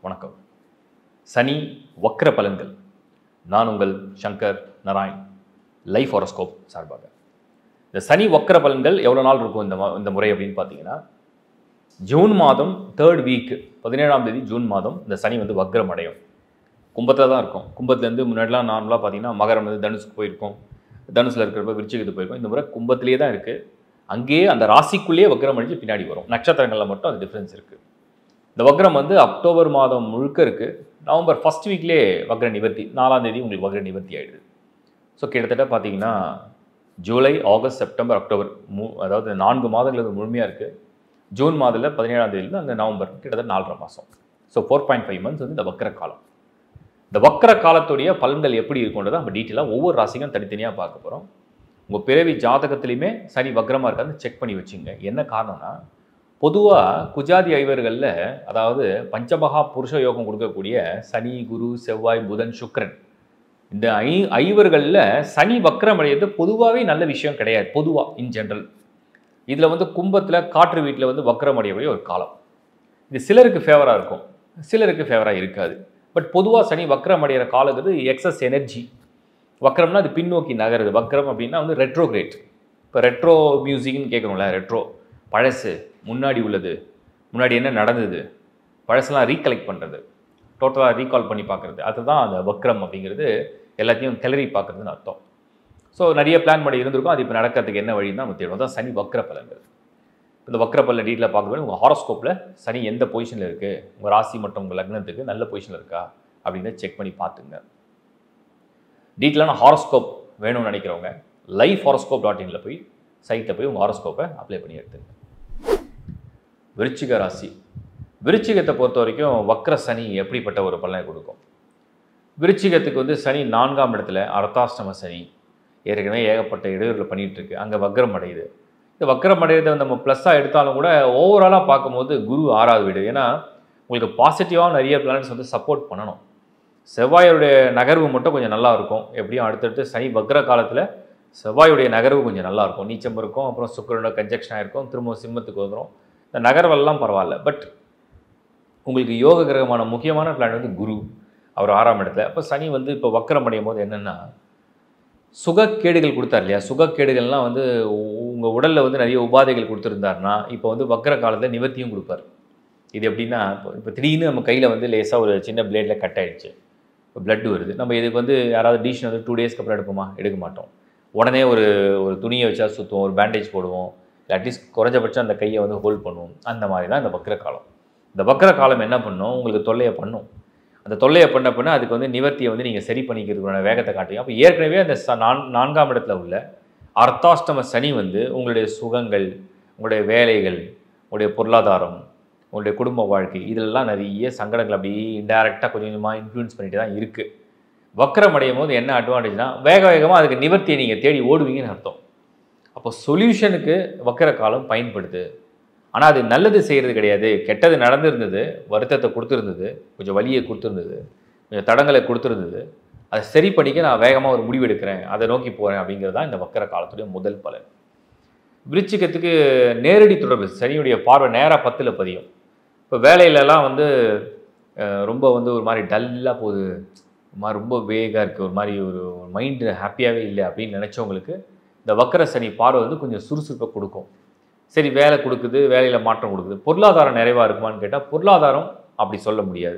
வணக்கம் சனி வக்ர பலன்கள் நான் உங்கள் சங்கர் நாராயண் லைஃப் ஹாரோஸ்கோப் சார்பாக இந்த சனி வக்ர பலன்கள் எவ்வளோ நாள் இருக்கும் இந்த ம- இந்த முறை அப்படின்னு பார்த்தீங்கன்னா ஜூன் மாதம் தேர்ட் வீக் பதினேழாம் தேதி ஜூன் மாதம் இந்த சனி வந்து வக்ரம் அடையும் கும்பத்தில் தான் இருக்கும் கும்பத்துலேருந்து முன்னாடிலாம் நார்மலாக பார்த்தீங்கன்னா மகரம் வந்து தனுசுக்கு போயிருக்கும் தனுசில் இருக்கிறப்ப விருச்சிகத்துக்கு போயிருக்கும் இந்த முறை கும்பத்திலே தான் இருக்குது அங்கேயே அந்த ராசிக்குள்ளேயே வக்ரம் அடிஞ்சு பின்னாடி வரும் நட்சத்திரங்களில் மட்டும் அது டிஃப்ரென்ஸ் இருக்குது இந்த வக்ரம் வந்து அக்டோபர் மாதம் முழுக்க இருக்குது நவம்பர் ஃபர்ஸ்ட் வீக்லேயே வக்ர நிவர்த்தி நாலாம் தேதி உங்களுக்கு வக்ர நிவர்த்தி ஆயிடுது ஸோ கிட்டத்தட்ட பார்த்தீங்கன்னா ஜூலை ஆகஸ்ட் செப்டம்பர் அக்டோபர் மூ அதாவது நான்கு மாதங்கள் அது முழுமையாக இருக்குது ஜூன் மாதத்தில் பதினேழாம் தேதியிலேருந்து அங்கே நவம்பர் கிட்டத்தட்ட நாலரை மாதம் so four point five months வந்து இந்த வக்ர காலம் இந்த வக்ர காலத்துடைய பலன்கள் எப்படி இருக்குன்றதை நம்ம டீட்டெயிலாக ஒவ்வொரு ராசிக்கும் தனித்தனியாக பார்க்க போகிறோம் உங்கள் பிறவி ஜாதகத்துலையுமே சனி வக்ரமாக இருக்கான்னு செக் பண்ணி வச்சுங்க என்ன காரணம்னா பொதுவாக குஜாதி ஐவர்களில் அதாவது பஞ்சமகா புருஷ யோகம் கொடுக்கக்கூடிய சனி குரு செவ்வாய் புதன் சுக்கிரன் இந்த ஐ ஐவர்களில் சனி வக்ரம் அடையிறது பொதுவாகவே நல்ல விஷயம் கிடையாது பொதுவாக இன் ஜென்ரல் இதில் வந்து கும்பத்தில் காற்று வீட்டில் வந்து வக்ரம் அடையக்கூடிய ஒரு காலம் இது சிலருக்கு ஃபேவராக இருக்கும் சிலருக்கு ஃபேவராக இருக்காது பட் பொதுவாக சனி வக்ரம் அடைகிற காலங்கிறது எக்ஸஸ் எனர்ஜி வக்ரம்னா அது பின்னோக்கி நகருது வக்ரம் அப்படின்னா வந்து ரெட்ரோகிரேட் இப்போ ரெட்ரோ மியூசிக்னு கேட்குறோம்ல ரெட்ரோ பழசு முன்னாடி உள்ளது முன்னாடி என்ன நடந்தது பழசெல்லாம் ரீகலெக்ட் பண்ணுறது டோட்டலாக ரீகால் பண்ணி பார்க்குறது அதுதான் அந்த வக்ரம் அப்படிங்கிறது எல்லாத்தையும் கிளறி பார்க்குறதுன்னு அர்த்தம் ஸோ நிறைய பிளான் பண்ணி இருந்திருக்கும் அது இப்போ நடக்கிறதுக்கு என்ன வழின்னு தான் நம்ம தேடுவோம் அதான் சனி வக்ர பலன்கள் இந்த வக்ர பலன் டீட்டெயிலாக பார்க்கும்போது உங்கள் ஹாரோஸ்கோப்பில் சனி எந்த பொசிஷனில் இருக்குது உங்கள் ராசி மற்றும் உங்கள் லக்னத்துக்கு நல்ல பொசிஷனில் இருக்கா அப்படின்னு செக் பண்ணி பார்த்துங்க டீட்டெயிலான ஹாரோஸ்கோப் வேணும்னு நினைக்கிறவங்க லைஃப் ஹாரோஸ்கோப் டாட் இனில் போய் சைட்டில் போய் உங்கள் ஹாரோஸ்கோப்பை அப்ளை பண்ணி எடுத்துங்க விருச்சிக ராசி விருச்சிகத்தை பொறுத்த வரைக்கும் வக்ர சனி எப்படிப்பட்ட ஒரு பலனை கொடுக்கும் விருச்சிகத்துக்கு வந்து சனி நான்காம் இடத்துல அர்த்தாஷ்டம சனி ஏற்கனவே ஏகப்பட்ட இடையூறுகள் பண்ணிட்டு இருக்கு அங்கே வக்ரம் அடையுது இந்த வக்ரம் அடையிறதை நம்ம ப்ளஸ்ஸாக எடுத்தாலும் கூட ஓவராலாக பார்க்கும்போது குரு ஆறாவது வீடு ஏன்னா உங்களுக்கு பாசிட்டிவாக நிறைய பிளானட்ஸ் வந்து சப்போர்ட் பண்ணணும் செவ்வாயோடைய நகர்வு மட்டும் கொஞ்சம் நல்லா இருக்கும் எப்படியும் அடுத்தடுத்து சனி வக்ர காலத்தில் செவ்வாயுடைய நகர்வு கொஞ்சம் நல்லா இருக்கும் நீச்சம் இருக்கும் அப்புறம் சுக்கரனோட கன்ஜெக்ஷன் ஆயிருக்கும் திரும்ப சிம்மத்துக்கு வந்துடும் இந்த நகர்வெல்லாம் பரவாயில்ல பட் உங்களுக்கு யோக கிரகமான முக்கியமான பிளான் வந்து குரு அவர் ஆறாம் இடத்துல அப்போ சனி வந்து இப்போ வக்கரம் அடையும் போது என்னென்னா சுகக்கேடுகள் கொடுத்தார் இல்லையா சுகக்கேடுகள்லாம் வந்து உங்கள் உடலில் வந்து நிறைய உபாதைகள் கொடுத்துருந்தாருன்னா இப்போ வந்து வக்கர காலத்தில் நிவர்த்தியும் கொடுப்பார் இது எப்படின்னா இப்போ இப்போ திடீர்னு நம்ம கையில் வந்து லேசாக ஒரு சின்ன பிளேடில் கட் ஆயிடுச்சு இப்போ blood வருது நம்ம இதுக்கு வந்து யாராவது டிஷன் வந்து டூ டேஸ்க்கு அப்புறம் எடுப்போமா எடுக்க மாட்டோம் உடனே ஒரு ஒரு துணியை வச்சா சுற்றுவோம் ஒரு பேண்டேஜ் போடுவோம் அட்லீஸ்ட் குறைஞ்சபட்சம் அந்த கையை வந்து ஹோல்ட் பண்ணுவோம் அந்த மாதிரி தான் இந்த வக்கர காலம் இந்த வக்கர காலம் என்ன பண்ணும் உங்களுக்கு தொல்லையை பண்ணும் அந்த தொல்லையை பண்ண பண்ண அதுக்கு வந்து நிவர்த்தியை வந்து நீங்கள் சரி பண்ணிக்கிறதுக்கான வேகத்தை காட்டுவீங்க அப்போ ஏற்கனவே அந்த ச- நான் நான்காம் இடத்துல உள்ள அர்த்தாஷ்டம சனி வந்து உங்களுடைய சுகங்கள் உங்களுடைய வேலைகள் உங்களுடைய பொருளாதாரம் உங்களுடைய குடும்ப வாழ்க்கை இதிலெல்லாம் நிறைய சங்கடங்கள் அப்படியே இன்டைரக்டாக கொஞ்சம் கொஞ்சமாக இன்ஃப்ளூயன்ஸ் பண்ணிட்டு தான் இருக்குது வக்கரம் அடையும் போது என்ன அட்வான்டேஜ்னா வேக வேகமாக அதுக்கு நிவர்த்தியை நீங்கள் தேடி ஓடுவீங்கன்னு அர்த்தம் அப்போ சொல்யூஷனுக்கு வக்கர காலம் பயன்படுது ஆனால் அது நல்லது செய்கிறது கிடையாது கெட்டது நடந்திருந்தது வருத்தத்தை கொடுத்துருந்தது கொஞ்சம் வலியை கொடுத்துருந்தது கொஞ்சம் தடங்களை கொடுத்துருந்தது அதை சரி பண்ணிக்க நான் வேகமாக ஒரு முடிவு எடுக்கிறேன் அதை நோக்கி போகிறேன் அப்படிங்கிறது தான் இந்த வக்கர காலத்துடைய முதல் பலன் விருச்சிகத்துக்கு நேரடி தொடர்பு சனியுடைய பார்வை நேராக பத்தில் பதியும் இப்போ வேலையிலலாம் வந்து அஹ், ரொம்ப வந்து ஒரு மாதிரி டல்லாக போகுது ஒரு மாதிரி ரொம்ப வேகாக இருக்குது ஒரு மாதிரி ஒரு மைண்டு ஹாப்பியாகவே இல்லை அப்படின்னு நினச்சவங்களுக்கு இந்த வக்கர சனி பார்வை வந்து கொஞ்சம் சுறுசுறுப்பை கொடுக்கும் சரி வேலை கொடுக்குது வேலையில் மாற்றம் கொடுக்குது பொருளாதாரம் நிறைவாக இருக்குமான்னு கேட்டால் பொருளாதாரம் அப்படி சொல்ல முடியாது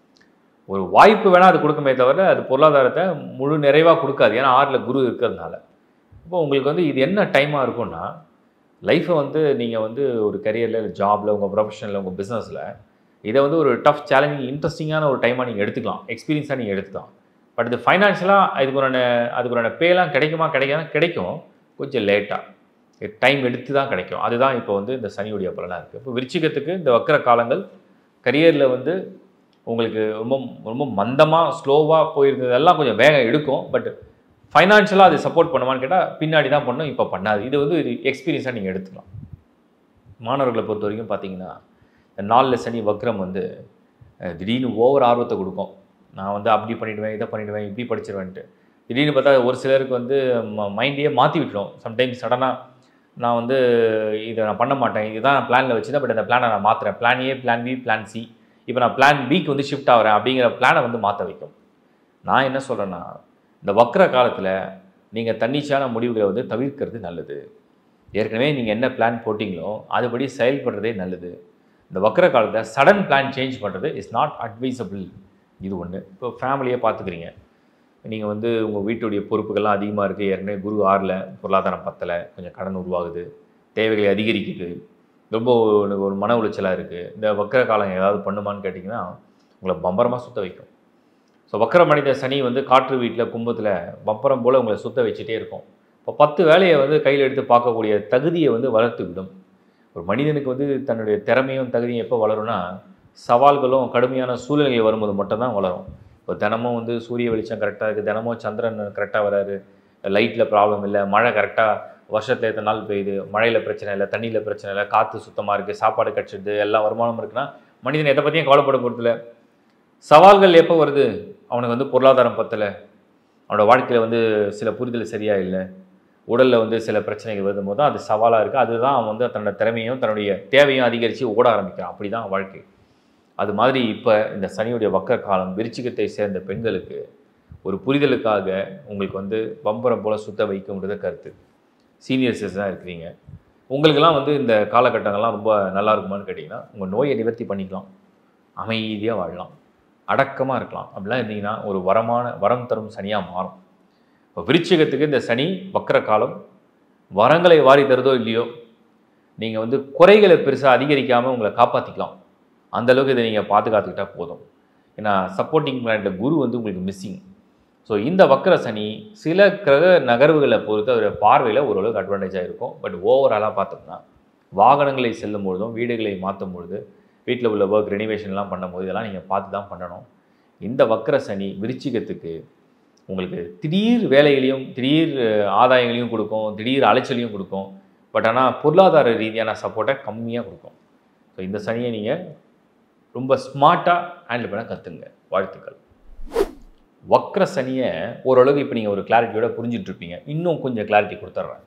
ஒரு வாய்ப்பு வேணால் அது கொடுக்குமே தவிர அது பொருளாதாரத்தை முழு நிறைவாக கொடுக்காது ஏன்னா ஆறில் குரு இருக்கிறதுனால இப்போ உங்களுக்கு வந்து இது என்ன டைமாக இருக்கும்னா லைஃப்பை வந்து நீங்கள் வந்து ஒரு கரியரில் ஜாபில் உங்கள் ப்ரொஃபஷனில் உங்கள் பிஸ்னஸில் இதை வந்து ஒரு டஃப் சேலஞ்சிங் இன்ட்ரெஸ்டிங்கான ஒரு டைமாக நீங்கள் எடுத்துக்கலாம் எக்ஸ்பீரியன்ஸாக நீங்கள் எடுத்துக்கலாம் பட் இது ஃபைனான்ஷியலாக அதுக்குறான அதுக்குறான பேலாம் கிடைக்குமா கிடைக்காது கிடைக்கும் கொஞ்சம் லேட்டாக டைம் எடுத்து தான் கிடைக்கும் அதுதான் இப்போ வந்து இந்த சனியுடைய பலனாக இருக்குது இப்போ விருச்சிகத்துக்கு இந்த வக்கர காலங்கள் கரியரில் வந்து உங்களுக்கு ரொம்ப ரொம்ப மந்தமாக ஸ்லோவாக போயிருந்ததெல்லாம் கொஞ்சம் வேகம் எடுக்கும் பட் ஃபைனான்ஷியலாக அது சப்போர்ட் பண்ணுமான்னு கேட்டால் பின்னாடி தான் பண்ணும் இப்போ பண்ணாது இது வந்து இது எக்ஸ்பீரியன்ஸாக நீங்கள் எடுத்துக்கலாம் மாணவர்களை பொறுத்த வரைக்கும் பார்த்தீங்கன்னா இந்த நாலில் சனி வக்ரம் வந்து அஹ், திடீர்னு ஓவர் ஆர்வத்தை கொடுக்கும் நான் வந்து அப்படி பண்ணிடுவேன் இதை பண்ணிடுவேன் இப்படி படிச்சிருவேன்ட்டு திடீர்னு பார்த்தா ஒரு சிலருக்கு வந்து மைண்டையே மாற்றி விட்டுடும் சம்டைம்ஸ் சடனாக நான் வந்து இதை நான் பண்ண மாட்டேன் இதுதான் நான் பிளானில் வச்சுருந்தேன் பட் அந்த பிளானை நான் மாற்றுறேன் plan A plan B plan C இப்போ நான் பிளான் பிக்கு வந்து ஷிஃப்ட் ஆகிறேன் அப்படிங்கிற பிளானை வந்து மாற்ற வைக்கும் நான் என்ன சொல்கிறேன்னா இந்த வக்ர காலத்தில் நீங்கள் தன்னிச்சையான முடிவுகளை வந்து தவிர்க்கிறது நல்லது ஏற்கனவே நீங்கள் என்ன பிளான் போட்டிங்களோ அதுபடி செயல்படுறதே நல்லது இந்த வக்ர காலத்தில் சடன் பிளான் சேஞ்ச் பண்ணுறது இஸ் நாட் அட்வைசபிள் இது ஒன்று இப்போ ஃபேமிலியை பார்த்துக்கிறீங்க நீங்கள் வந்து உங்கள் வீட்டுடைய பொறுப்புகள்லாம் அதிகமாக இருக்குது ஏற்கனவே குரு ஆறில் பொருளாதாரம் பத்தலை கொஞ்சம் கடன் உருவாகுது தேவைகளை அதிகரிக்குது ரொம்ப ஒரு ஒரு மன உளைச்சலாக இருக்குது இந்த வக்கர காலம் ஏதாவது பண்ணுமான்னு கேட்டிங்கன்னா உங்களை பம்பரமாக சுத்த வைக்கும் ஸோ வக்கர மனித சனி வந்து காற்று வீட்டில் கும்பத்தில் பம்பரம் போல் உங்களை சுத்த வச்சுட்டே இருக்கும் இப்போ பத்து வேலையை வந்து கையில் எடுத்து பார்க்கக்கூடிய தகுதியை வந்து வளர்த்து விடும் ஒரு மனிதனுக்கு வந்து தன்னுடைய திறமையும் தகுதியும் எப்போ வளரும்னா சவால்களும் கடுமையான சூழ்நிலைகள் வரும்போது மட்டும்தான் வளரும் இப்போ தினமும் வந்து சூரிய வெளிச்சம் கரெக்டாக இருக்குது தினமும் சந்திரன் கரெக்டாக வராரு லைட்டில் ப்ராப்ளம் இல்லை மழை கரெக்டாக வருஷத்துல எத்தனை நாள் பெய்யுது மழையில் பிரச்சனை இல்லை தண்ணியில் பிரச்சனை இல்லை காற்று சுத்தமாக இருக்குது சாப்பாடு கிடச்சிடுது எல்லா வருமானமும் இருக்குன்னா மனிதன் எதை பற்றியும் கவலைப்பட போகிறதில்ல சவால்கள் எப்போ வருது அவனுக்கு வந்து பொருளாதாரம் பத்தலை அவனோட வாழ்க்கையில் வந்து சில புரிதல் சரியாக இல்லை உடலில் வந்து சில பிரச்சனைகள் வரும்போது தான் அது சவாலாக இருக்குது அதுதான் அவன் வந்து தன்னோட திறமையும் தன்னுடைய தேவையும் அதிகரித்து ஓட ஆரம்பிக்கிறான் அப்படி தான் வாழ்க்கை அது மாதிரி இப்போ இந்த சனியுடைய வக்க காலம் விருச்சிகத்தை சேர்ந்த பெண்களுக்கு ஒரு புரிதலுக்காக உங்களுக்கு வந்து பம்பரம் போல் சுத்த வைக்கும்ன்றத கருத்து சீனியர் சிட்டிசனாக இருக்கிறீங்க உங்களுக்கெல்லாம் வந்து இந்த காலகட்டங்கள்லாம் ரொம்ப நல்லா இருக்குமான்னு கேட்டிங்கன்னா உங்கள் நோயை நிவர்த்தி பண்ணிக்கலாம் அமைதியாக வாழலாம் அடக்கமாக இருக்கலாம் அப்படிலாம் இருந்தீங்கன்னா ஒரு வரமான வரம் தரும் சனியாக மாறும் இப்போ விருச்சிகத்துக்கு இந்த சனி வக்கர காலம் வரங்களை வாரி தருதோ இல்லையோ நீங்கள் வந்து குறைகளை பெருசாக அதிகரிக்காமல் உங்களை காப்பாற்றிக்கலாம் அந்த அளவுக்கு இதை நீங்கள் பாதுகாத்துக்கிட்டா போதும் ஏன்னா சப்போர்ட்டிங் பிளானட் குரு வந்து உங்களுக்கு மிஸ்ஸிங் ஸோ இந்த வக்கர சனி சில கிரக நகர்வுகளை பொறுத்து அதோட பார்வையில் ஓரளவுக்கு அட்வான்டேஜாக இருக்கும் பட் ஓவராலாக பார்த்தோம்னா வாகனங்களை செல்லும் பொழுதும் வீடுகளை மாற்றும் பொழுது வீட்டில் உள்ள ஒர்க் ரெனிவேஷன்லாம் பண்ணும்போது இதெல்லாம் நீங்கள் பார்த்து தான் பண்ணணும் இந்த வக்கர சனி விருச்சிகத்துக்கு உங்களுக்கு திடீர் வேலைகளையும் திடீர் ஆதாயங்களையும் கொடுக்கும் திடீர் அலைச்சலையும் கொடுக்கும் பட் ஆனால் பொருளாதார ரீதியான சப்போர்ட்டை கம்மியாக கொடுக்கும் ஸோ இந்த சனியை நீங்கள் ரொம்ப ஸ்மார்ட்டாக ஹேண்டில் பண்ண கற்றுங்க வாழ்த்துக்கள் வக்ர சனியை ஓரளவுக்கு இப்போ நீங்கள் ஒரு கிளாரிட்டியோட புரிஞ்சுட்டு இருப்பீங்க இன்னும் கொஞ்சம் கிளாரிட்டி கொடுத்துட்றேன்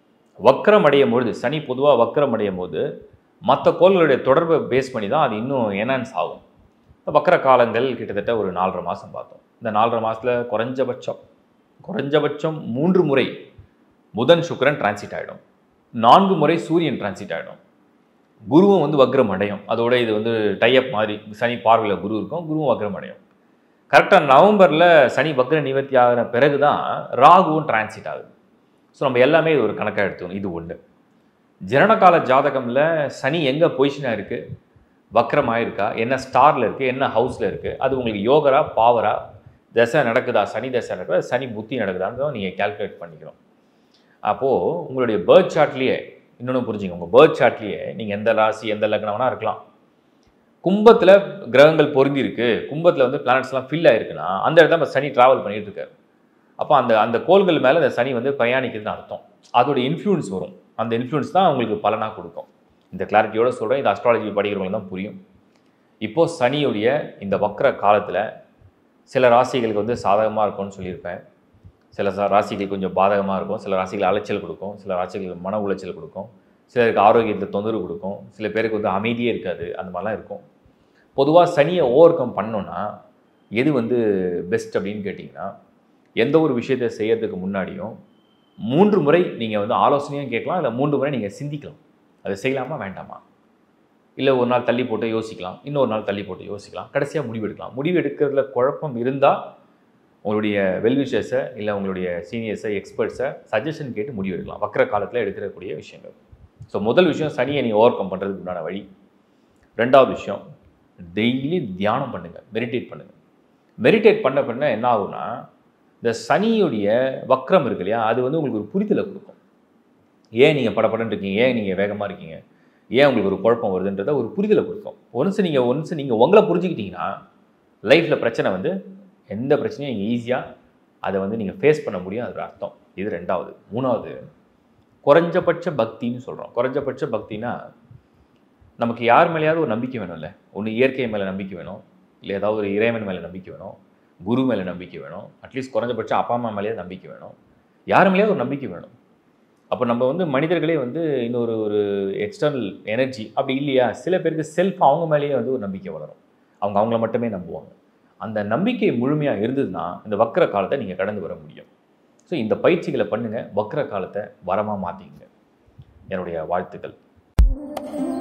வக்ரம் அடையும் பொழுது சனி பொதுவாக வக்ரம் அடையும் போது மற்ற கோள்களுடைய தொடர்பை பேஸ் பண்ணி தான் அது இன்னும் என்ஹான்ஸ் ஆகும் இந்த வக்ர காலங்கள் கிட்டத்தட்ட ஒரு நாலரை மாதம் பார்த்தோம் இந்த நாலரை மாதத்தில் குறைஞ்சபட்சம் குறைஞ்சபட்சம் மூன்று முறை புதன் சுக்கிரன் டிரான்சிட் ஆகிடும் நான்கு முறை சூரியன் டிரான்சிட் ஆகிடும் குருவும் வந்து வக்ரம் அடையும் அதோட இது வந்து டைப் மாதிரி சனி பார்வையில் குரு இருக்கும் குருவும் வக்ரம் அடையும் கரெக்டாக நவம்பரில் சனி வக்ர நிவர்த்தி ஆகின பிறகு தான் ராகுவும் டிரான்சிட் ஆகுது ஸோ நம்ம எல்லாமே இது ஒரு கணக்காக எடுத்துக்கணும் இது ஒன்று ஜனனகால ஜாதகமில் சனி எங்கே பொசிஷனாக இருக்குது வக்ரமாக இருக்கா என்ன ஸ்டாரில் இருக்குது என்ன ஹவுஸில் இருக்குது அது உங்களுக்கு யோகரா பாவரா தசை நடக்குதா சனி தசை நடக்குதா சனி புத்தி நடக்குதான்னு நீங்கள் கேல்குலேட் பண்ணிக்கணும் அப்போது உங்களுடைய பேர்த் சார்ட்லேயே இன்னொன்று புரிஞ்சுங்க உங்கள் பேர்த் சார்ட்லேயே நீங்கள் எந்த ராசி எந்த லக்னம் வேணால் இருக்கலாம் கும்பத்தில் கிரகங்கள் பொருந்தி இருக்கு கும்பத்தில் வந்து பிளானட்ஸ்லாம் ஃபில் ஆயிருக்குன்னா அந்த இடத்துல நம்ம சனி ட்ராவல் பண்ணிட்டு இருக்காரு அப்போ அந்த அந்த கோள்கள் மேலே அந்த சனி வந்து பயணிக்குதுன்னு அர்த்தம் அதோட இன்ஃப்ளூயன்ஸ் வரும் அந்த இன்ஃப்ளூயன்ஸ் தான் உங்களுக்கு பலனாக கொடுக்கும் இந்த கிளாரிட்டியோட சொல்கிறேன் இந்த அஸ்ட்ராலஜி படிக்கிறவங்களுக்கு தான் புரியும் இப்போது சனியுடைய இந்த வக்ர காலத்தில் சில ராசிகளுக்கு வந்து சாதகமாக இருக்கும்னு சொல்லியிருப்பேன் சில சா- ராசிகள் கொஞ்சம் பாதகமாக இருக்கும் சில ராசிகள் அலைச்சல் கொடுக்கும் சில ராசிகள் மன உளைச்சல் கொடுக்கும் சிலருக்கு ஆரோக்கியத்தில் தொந்தரவு கொடுக்கும் சில பேருக்கு வந்து அமைதியே இருக்காது அந்த மாதிரிலாம் இருக்கும் பொதுவாக சனியை ஓவர் கம் பண்ணோன்னா எது வந்து பெஸ்ட் அப்படின்னு கேட்டிங்கன்னா எந்த ஒரு விஷயத்தை செய்யறதுக்கு முன்னாடியும் மூன்று முறை நீங்கள் வந்து ஆலோசனையும் கேட்கலாம் இல்லை மூன்று முறை நீங்கள் சிந்திக்கலாம் அது செய்யலாமா வேண்டாமா இல்லை ஒரு நாள் தள்ளி போட்டு யோசிக்கலாம் இன்னொரு நாள் தள்ளி போட்டு யோசிக்கலாம் கடைசியாக முடிவு எடுக்கலாம் முடிவு எடுக்கிறதுல குழப்பம் இருந்தால் உங்களுடைய வெல்விஷர்ஸை இல்லை உங்களுடைய சீனியர்ஸை எக்ஸ்பர்ட்ஸை சஜஷன் கேட்டு முடிவு எடுக்கலாம் வக்கர காலத்தில் எடுக்கக்கூடிய விஷயங்கள் ஸோ முதல் விஷயம் சனியை நீங்கள் ஓவர் கம் பண்ணுறதுக்கு உண்டான வழி ரெண்டாவது விஷயம் டெய்லி தியானம் பண்ணுங்கள் மெடிடேட் பண்ணுங்கள் மெடிடேட் பண்ண பண்ண என்ன ஆகும்னா இந்த சனியுடைய வக்ரம் இருக்கு இல்லையா அது வந்து உங்களுக்கு ஒரு புரிதலை கொடுக்கும் ஏன் நீங்கள் படப்படன்னு இருக்கீங்க ஏன் நீங்கள் வேகமாக இருக்கீங்க ஏன் உங்களுக்கு ஒரு குழப்பம் வருதுன்றத ஒரு புரிதலை கொடுக்கும் ஒன்ஸ் நீங்கள் ஒன்ஸ் நீங்கள் உங்களை புரிஞ்சுக்கிட்டீங்கன்னா லைஃப்பில் பிரச்சனை வந்து எந்த பிரச்சனையும் நீங்கள் ஈஸியாக அதை வந்து நீங்கள் ஃபேஸ் பண்ண முடியும் அது அர்த்தம் இது ரெண்டாவது மூணாவது குறைஞ்சபட்ச பக்தின்னு சொல்கிறோம் குறைஞ்சபட்ச பக்தினா நமக்கு யார் மேலேயாவது ஒரு நம்பிக்கை வேணும்ல ஒன்று இயற்கை மேலே நம்பிக்கை வேணும் இல்லை ஏதாவது ஒரு இறைவன் மேலே நம்பிக்கை வேணும் குரு மேலே நம்பிக்கை வேணும் அட்லீஸ்ட் குறைஞ்சபட்சம் அப்பா அம்மா மேலேயே நம்பிக்கை வேணும் யார் மேலேயாவது ஒரு நம்பிக்கை வேணும் அப்போ நம்ம வந்து மனிதர்களே வந்து இன்னொரு ஒரு எக்ஸ்டர்னல் எனர்ஜி அப்படி இல்லையா சில பேருக்கு செல்ஃப் அவங்க மேலேயே வந்து ஒரு நம்பிக்கை வளரும் அவங்க அவங்கள மட்டுமே நம்புவாங்க அந்த நம்பிக்கை முழுமையாக இருந்ததுன்னா இந்த வக்கர காலத்தை நீங்கள் கடந்து வர முடியும் ஸோ இந்த பயிற்சிகளை பண்ணுங்கள் வக்கர காலத்தை வரமாக மாற்றிக்கங்க என்னுடைய வாழ்த்துக்கள்